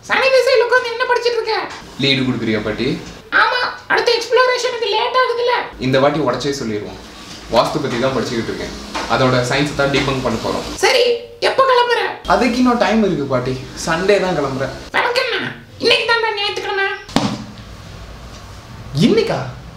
சனி திசையில் உட்காந்து என்ன படிச்சிட்டு இருக்க லீடு கொடுக்குறியா பாட்டி ஆமா அடுத்த எக்ஸ்ப்ளோரேஷனுக்கு லேட் ஆகுதுல்ல இந்த வாட்டி உடச்சே சொல்லிடுவோம் வாஸ்து பற்றி தான் படிச்சுக்கிட்டு இருக்கேன் அதோட சயின்ஸ் தான் டீபங்க் பண்ண போகிறோம் சரி எப்போ கிளம்புற அதுக்கு இன்னும் டைம் இருக்கு பாட்டி சண்டே தான் கிளம்புறேன் வணக்கம் இன்னைக்கு தான் ஞாயிற்றுக்கிழமை இன்னைக்கா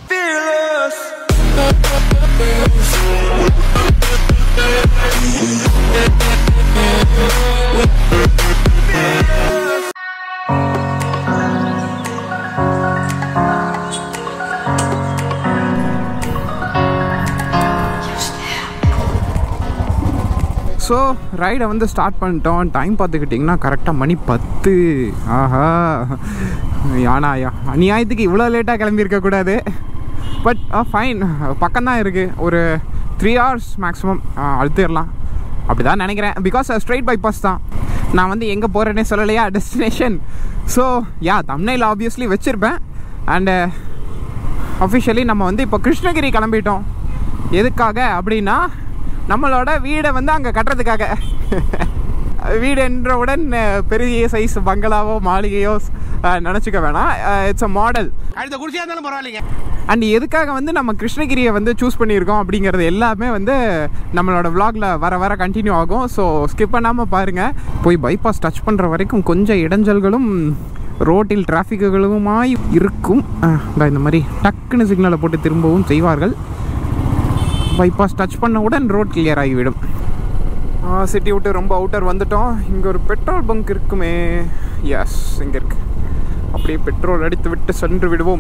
ஸோ ரைடை வந்து ஸ்டார்ட் பண்ணிட்டோம் டைம் பார்த்துக்கிட்டிங்கன்னா கரெக்டாக மணி பத்து ஆஹா ஆனா அநியாயத்துக்கு இவ்வளோ லேட்டாக கிளம்பியிருக்கக்கூடாது பட் ஃபைன் பக்கம்தான் இருக்குது ஒரு த்ரீ ஹவர்ஸ் மேக்ஸிமம் அழுத்திடலாம் அப்படி தான் நினைக்கிறேன் பிகாஸ் ஸ்ட்ரைட் பைபாஸ் தான் நான் வந்து எங்கே போகிறேன்னே சொல்லலையா டெஸ்டினேஷன் ஸோ யா தமிழில் ஆப்வியஸ்லி வச்சுருப்பேன் அண்டு அஃபிஷியலி நம்ம வந்து இப்போ கிருஷ்ணகிரி கிளம்பிட்டோம் எதுக்காக அப்படின்னா நம்மளோட வீடை வந்து அங்கே கட்டுறதுக்காக வீடு என்றவுடன் அஹ், பெரிய சைஸ் பங்களாவோ மாளிகையோ அஹ், நினச்சிக்க வேணாம் இட்ஸ் அ மாடல் அடுத்த குடிசையா இருந்தாலும் பரவாயில்லைங்க அண்ட் எதுக்காக வந்து நம்ம கிருஷ்ணகிரியை வந்து சூஸ் பண்ணியிருக்கோம் அப்படிங்கிறது எல்லாமே வந்து நம்மளோட vlogல வர வர கண்டினியூ ஆகும் ஸோ ஸ்கிப் பண்ணாமல் பாருங்கள் போய் பைபாஸ் டச் பண்ணுற வரைக்கும் கொஞ்சம் இடைஞ்சல்களும் ரோட்டில் டிராஃபிக்குகளுமாய் இருக்கும் அஹ், இந்தா இந்த மாதிரி டக்குன்னு சிக்னலை போட்டு திரும்பவும் செய்வார்கள் பைபாஸ் டச் பண்ணவுடன் ரோட் கிளியர் ஆகிவிடும் சிட்டி விட்டு ரொம்ப அவுட்டர் வந்துட்டோம் இங்கே ஒரு பெட்ரோல் பங்க் இருக்குமே எஸ் இங்கே இருக்கு அப்படியே பெட்ரோல் அடித்து விட்டு சென்று விடுவோம்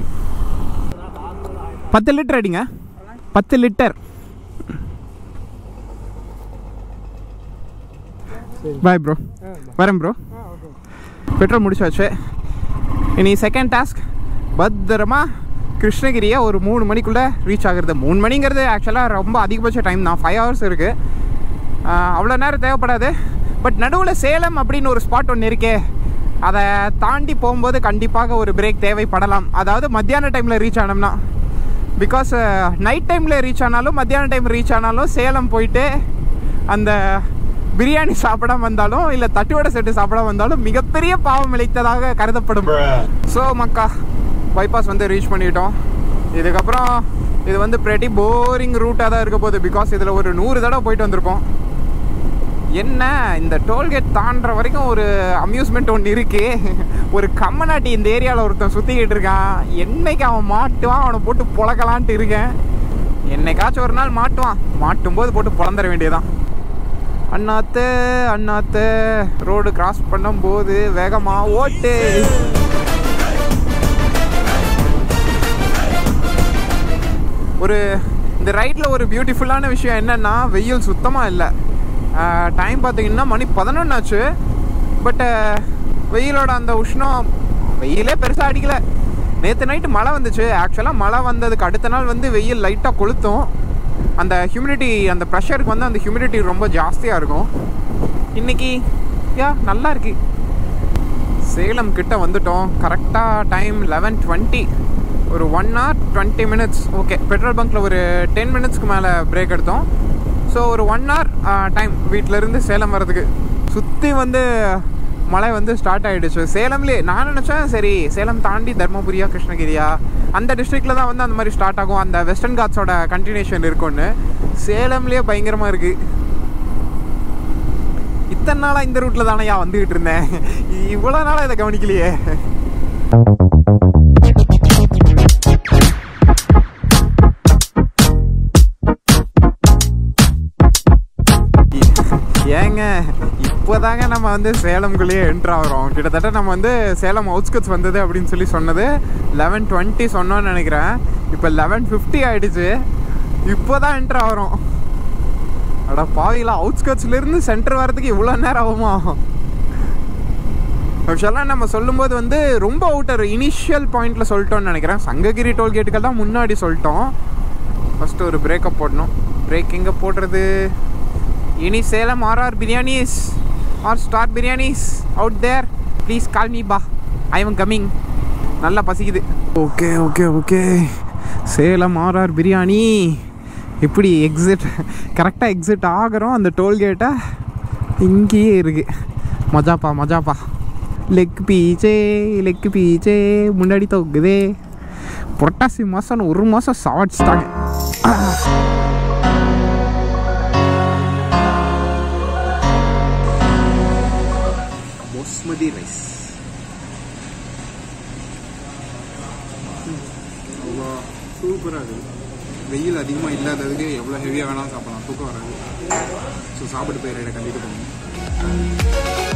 பத்து லிட்டர் அடிங்க பத்து லிட்டர் பாய் ப்ரோ வரேன் ப்ரோ பெட்ரோல் முடிச்சாச்சு இனி செகண்ட் டாஸ்க் பத்திரமா கிருஷ்ணகிரியை ஒரு மூணு மணிக்குள்ளே ரீச் ஆகுறது மூணு மணிங்கிறது ஆக்சுவலாக ரொம்ப அதிகபட்ச டைம் தான் ஃபைவ் ஹவர்ஸ் இருக்குது அவ்வளோ நேரம் தேவைப்படாது பட் நடுவில் சேலம் அப்படின்னு ஒரு ஸ்பாட் ஒன்று இருக்கே அதை தாண்டி போகும்போது கண்டிப்பாக ஒரு பிரேக் தேவைப்படலாம் அதாவது மத்தியான டைமில் ரீச் ஆனோம்னா பிகாஸ் நைட் டைமில் ரீச் ஆனாலும் மத்தியான டைம் ரீச் ஆனாலும் சேலம் போயிட்டு அந்த பிரியாணி சாப்பிட வந்தாலும் இல்லை தட்டுவடை செட்டு சாப்பிட வந்தாலும் மிகப்பெரிய பாவம் இழைத்ததாக கருதப்படும் ஸோ மக்கா பைபாஸ் வந்து ரீச் பண்ணிட்டோம் இதுக்கப்புறம் இது வந்து pretty போரிங் ரூட்டாக தான் இருக்க போகுது பிகாஸ் இதில் ஒரு நூறு தடவை போயிட்டு வந்திருக்கோம் என்ன இந்த டோல்கேட் தாண்டுற வரைக்கும் ஒரு அம்யூஸ்மெண்ட் ஒன்று இருக்கு ஒரு கம்மநாட்டி இந்த ஏரியாவில் ஒருத்தன் சுற்றிக்கிட்டு இருக்கான் என்னைக்கு அவன் மாட்டுவான் அவனை போட்டு புழக்கலான்ட்டு இருக்கேன் என்னைக்காச்சும் ஒரு நாள் மாட்டுவான் மாட்டும் போது போட்டு புலந்துட வேண்டியதான் அண்ணாத்து அண்ணாத்து ரோடு கிராஸ் பண்ணும்போது வேகமா ஓட்டு ஒரு இந்த ரைட்டில் ஒரு பியூட்டிஃபுல்லான விஷயம் என்னென்னா வெயில் சுத்தமாக இல்லை டைம் பார்த்தீங்கன்னா மணி பதினொன்று ஆச்சு பட்டு வெயிலோட அந்த உஷ்ணம் வெயிலே பெருசாக அடிக்கல நேற்று நைட்டு மழை வந்துச்சு ஆக்சுவலாக மழை வந்ததுக்கு அடுத்த நாள் வந்து வெயில் லைட்டாக கொளுத்தும் அந்த ஹியூமிடிட்டி அந்த ப்ரெஷருக்கு வந்து அந்த ஹியூமிடிட்டி ரொம்ப ஜாஸ்தியாக இருக்கும் இன்னைக்கு யா நல்லா இருக்கு சேலம் கிட்ட வந்துட்டோம் கரெக்டாக டைம் லெவன் டுவெண்ட்டி ஒரு one hour twenty minutes okay petrol பங்க்கில் ஒரு டென் மினிட்ஸ்க்கு மேலே பிரேக் எடுத்தோம் ஸோ ஒரு ஒன் ஹவர் டைம் வீட்டிலேருந்து சேலம் வர்றதுக்கு சுற்றி வந்து மழை வந்து ஸ்டார்ட் ஆகிடுச்சு சேலம்லேயே நான் நினச்சேன் சரி சேலம் தாண்டி தர்மபுரியா கிருஷ்ணகிரியா அந்த டிஸ்ட்ரிக்டில் தான் வந்து அந்த மாதிரி ஸ்டார்ட் ஆகும் அந்த வெஸ்டர்ன் காட்ஸோட கண்டினியூஷன் இருக்கும்னு சேலம்லேயே பயங்கரமாக இருக்குது இத்தனை நாளாக இந்த ரூட்டில் தானேயா வந்துக்கிட்டு இருந்தேன் இவ்வளோ நாளாக இதை கவனிக்கலையே ஏங்க இப்போதாங்க நம்ம வந்து சேலம்குள்ளேயே என்ட்ரு ஆகிறோம் கிட்டத்தட்ட நம்ம வந்து சேலம் அவுட்ஸ்கட்ஸ் வந்தது அப்படின்னு சொல்லி சொன்னது லெவன் டுவெண்ட்டி சொன்னோன்னு நினைக்கிறேன் இப்போ லெவன் ஃபிஃப்டி ஆகிடுச்சு இப்போ தான் என்ட்ரு ஆகிறோம் அட பாவிங்களா அவுட்ஸ்கட்ஸ்லேருந்து சென்டர் வரதுக்கு இவ்வளோ நேரம் ஆகுமா ஆக்சுவலாக நம்ம சொல்லும்போது வந்து ரொம்ப அவுட்டர் இனிஷியல் பாயிண்டில் சொல்லிட்டோம்னு நினைக்கிறேன் சங்ககிரி டோல்கேட்டுகள் தான் முன்னாடி சொல்லிட்டோம் ஃபஸ்ட்டு ஒரு பிரேக்கப் போடணும் பிரேக் எங்கே போடுறது இனி Salem RR biryanis or star biryanis out there please call me பா ஐ எம் கம்மிங் நல்லா பசிக்குது okay okay okay Salem RR biryani எப்படி எக்ஸிட் கரெக்டாக எக்ஸிட் ஆகிறோம் அந்த டோல்கேட்டை இங்கேயே இருக்குது மஜாப்பா மஜாப்பா லெக் பீச்சே லெக் பீச்சே முன்னாடி தொங்குதே புரட்டாசி மாதம் ஒரு மாதம் சாட்சிட்டாங்க பாஸ்மதி ரைஸ் அவ்வளோ சூப்பராக இருக்குது வெயில் அதிகமாக இல்லாததுக்கு எவ்வளோ ஹெவியாக வேணாலும் சாப்பிடலாம் தூக்கம் வராது ஸோ சாப்பிட்டு போய் ரைடை கண்டிப்பாக பண்ணுங்க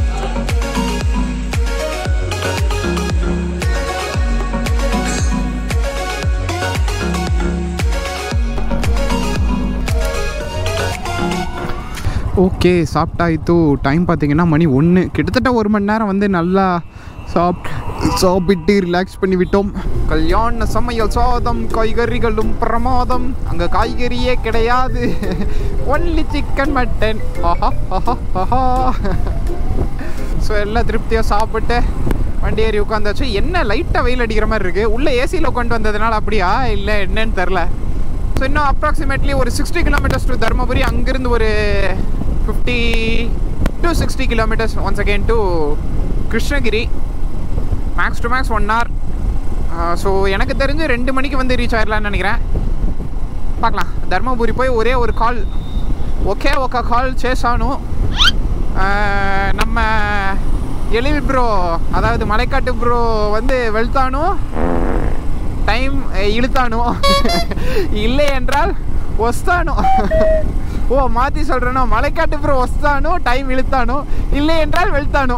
ஓகே சாப்பிட்டாயித்து டைம் பார்த்தீங்கன்னா மணி ஒன்று கிட்டத்தட்ட ஒரு மணி நேரம் வந்து நல்லா சாப் சாப்பிட்டு ரிலாக்ஸ் பண்ணி விட்டோம் கல்யாண சமையல் சாதம் காய்கறிகளும் பிரமாதம் அங்கே காய்கறியே கிடையாது ஒன்லி சிக்கன் மட்டன் ஆஹா ஆஹா ஆஹா ஸோ எல்லாம் திருப்தியாக சாப்பிட்டு வண்டி ஏறி உட்காந்தாச்சு என்ன லைட்டாக வெயில் அடிக்கிற மாதிரி இருக்குது உள்ளே ஏசியில் கொண்டு வந்ததுனால அப்படியா இல்லை என்னன்னு தெரில ஸோ இன்னும் அப்ராக்சிமேட்லி ஒரு சிக்ஸ்டி கிலோமீட்டர்ஸ் டு தருமபுரி அங்கேருந்து ஒரு fifty to sixty kilometres once again to Krishnagiri max to max one hour so எனக்கு தெரிஞ்சு ரெண்டு மணிக்கு வந்து ரீச் ஆயிடலாம்னு நினைக்கிறேன் பார்க்கலாம் தர்மபுரி போய் ஒரே ஒரு கால் ஒகே ஒக்க கால் சேஸ் ஆனும் ஆஹ் நம்ம எலிவி ப்ரோ அதாவது மலைக்காட்டு ப்ரோ வந்து வெளுத்தானும் டைம் இழுத்தானோ இல்லை என்றால் ஒஸ்தானோ ஓ மாற்றி சொல்கிறேனோ மலைக்காட்டு ப்ரோ ஒஸ்தானோ டைம் இழுத்தானோ இல்லை என்றால் வெளுத்தானோ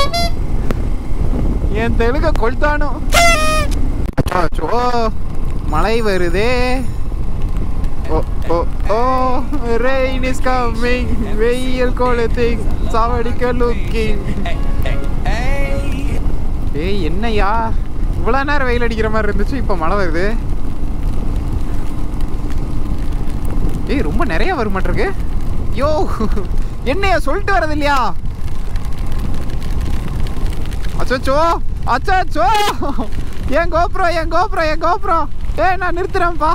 என் தெலுங்க கொளுத்தானோ அச்சோ மழை வருதே ஓ ஓ ஓ ரெயின் இஸ் கம்மிங் வெயில் கொளுத்திங் சாவடிக்க லுக்கிங் ஏய் என்னையா இவ்வளோ நேரம் வெயில் அடிக்கிற மாதிரி இருந்துச்சு இப்போ மழை வருது ஏய் ரொம்ப நிறைய வர மாட்டிருக்கு யோ என்னையா சொல்லிட்டு வரது இல்லையா அச்சோ அச்சோ என் கோப்ரோ என் கோப்ரோ என் கோப்ரோ ஏய் நான் நிறுத்துறேன்ப்பா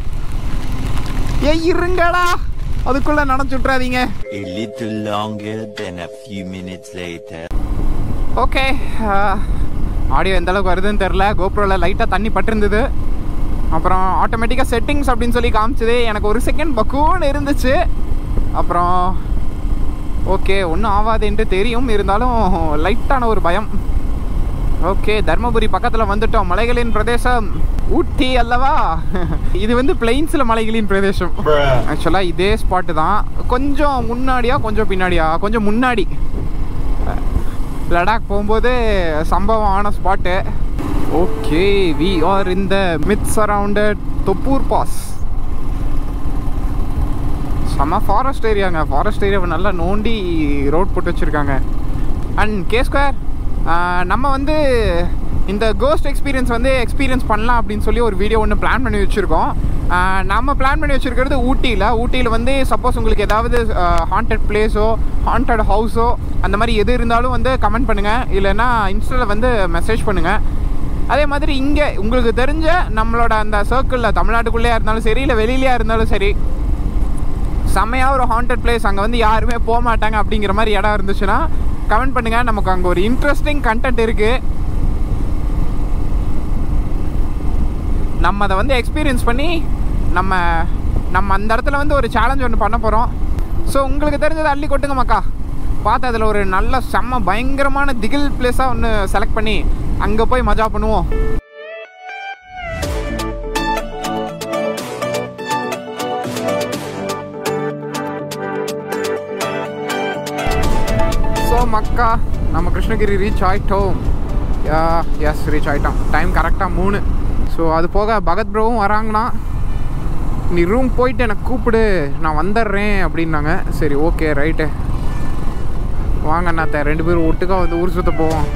ஏய் இருங்கடா அதுக்குள்ள நினைச்சு விட்றாதீங்க A little longer than a few minutes later. Okay audio எந்த அளவுக்கு வருதுன்னு தெரில கோப்ரோவில் லைட்டாக தண்ணி பட்டிருந்தது அப்புறம் ஆட்டோமேட்டிக்காக செட்டிங்ஸ் அப்படின்னு சொல்லி காமிச்சது எனக்கு ஒரு செகண்ட் பக்குன்னு இருந்துச்சு அப்புறம் ஓகே ஒன்றும் ஆகாதுன்ட்டு தெரியும் இருந்தாலும் லைட்டான ஒரு பயம் ஓகே தர்மபுரி பக்கத்தில் வந்துட்டோம் மலைகளின் பிரதேசம் ஊட்டி அல்லவா இது வந்து பிளெயின்ஸில் மலைகளின் பிரதேசம் ஆக்சுவலாக இதே ஸ்பாட்டு தான் கொஞ்சம் முன்னாடியா கொஞ்சம் பின்னாடியா கொஞ்சம் முன்னாடி லடாக் போகும்போது சம்பவம் ஆன spot okay we are in the mid surrounded Thoppur pass செம்ம ஃபாரஸ்ட் ஏரியாங்க ஃபாரஸ்ட் ஏரியாவை நல்லா நோண்டி ரோட் போட்டு வச்சுருக்காங்க அண்ட் கே ஸ்கொயர் நம்ம வந்து இந்த கோஸ்ட் எக்ஸ்பீரியன்ஸ் வந்து எக்ஸ்பீரியன்ஸ் பண்ணலாம் அப்படின்னு சொல்லி ஒரு வீடியோ ஒன்று பிளான் பண்ணி வச்சுருக்கோம் நம்ம பிளான் பண்ணி வச்சுருக்கிறது ஊட்டியில் ஊட்டியில் வந்து சப்போஸ் உங்களுக்கு ஏதாவது ஹாண்டட் பிளேஸோ ஹாண்டட் ஹவுஸோ அந்த மாதிரி எது இருந்தாலும் வந்து கமெண்ட் பண்ணுங்கள் இல்லைன்னா இன்ஸ்டாவில் வந்து மெசேஜ் பண்ணுங்கள் அதே மாதிரி இங்கே உங்களுக்கு தெரிஞ்ச நம்மளோட அந்த சர்க்கிளில் தமிழ்நாட்டுக்குள்ளேயா இருந்தாலும் சரி இல்லை வெளியிலையா இருந்தாலும் சரி செம்மையாக ஒரு ஹாண்டட் பிளேஸ் அங்கே வந்து யாருமே போக மாட்டாங்க அப்படிங்கிற மாதிரி இடம் இருந்துச்சுன்னா கமெண்ட் பண்ணுங்கள் நமக்கு அங்கே ஒரு இன்ட்ரெஸ்டிங் கண்டென்ட் இருக்குது நம்ம அதை வந்து எக்ஸ்பீரியன்ஸ் பண்ணி நம்ம நம்ம அந்த இடத்துல வந்து ஒரு சேலஞ்ச் ஒன்று பண்ண போகிறோம் ஸோ உங்களுக்கு தெரிஞ்சதை அள்ளி கொட்டுங்க மக்கா பார்த்து அதில் ஒரு நல்ல செம்ம பயங்கரமான திகில் பிளேஸாக ஒன்று செலக்ட் பண்ணி அங்கே போய் மஜா பண்ணுவோம் ஸோ மக்கா நம்ம கிருஷ்ணகிரி ரீச் ஆகிட்டோம் எஸ் ரீச் ஆகிட்டோம் டைம் கரெக்டாக மூணு ஸோ அது போக பகத் ப்ரோவும் வராங்கண்ணா நீ ரூம் போயிட்டு எனக்கு கூப்பிடு நான் வந்துடுறேன் அப்படின்னாங்க சரி ஓகே ரைட்டு வாங்க அண்ணாத்த ரெண்டு பேரும் ஒட்டுக்கா வந்து ஊர் சுத்த போவோம்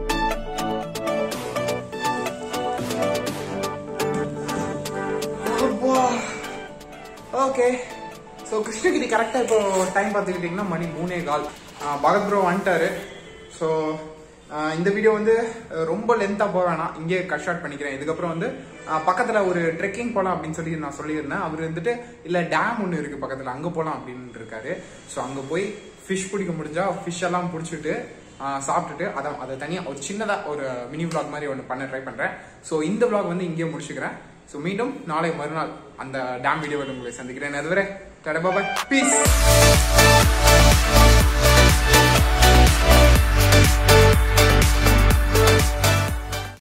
ஓகே ஸோ கிருஷ்ணகிரி கரெக்டாக இப்போ டைம் பார்த்துக்கிட்டிங்கன்னா மணி மூணே கால் பகத் ப்ரோ வந்துட்டாரு ஸோ இந்த வீடியோ வந்து அஹ், ரொம்ப லென்த்தாக போக வேணாம் இங்கே கட் ஷார்ட் பண்ணிக்கிறேன் இதுக்கப்புறம் வந்து பக்கத்தில் ஒரு ட்ரெக்கிங் போகலாம் அப்படின்னு சொல்லி நான் சொல்லியிருந்தேன் அவர் வந்துட்டு இல்லை டேம் ஒன்று இருக்குது பக்கத்தில் அங்கே போகலாம் அப்படின்னு இருக்காரு ஸோ அங்கே போய் ஃபிஷ் பிடிக்க முடிஞ்சா ஃபிஷ் எல்லாம் பிடிச்சிட்டு சாப்பிட்டுட்டு அதை அதை தனியாக ஒரு சின்னதாக ஒரு மினி vlog மாதிரி ஒன்று பண்ண ட்ரை பண்ணுறேன் ஸோ இந்த vlog வந்து இங்கேயே முடிச்சுக்கிறேன் ஸோ மீண்டும் நாளை மறுநாள் அந்த டேம் வீடியோவில் உங்களை சந்திக்கிறேன் அதுவரை தடபாபாய் பீஸ்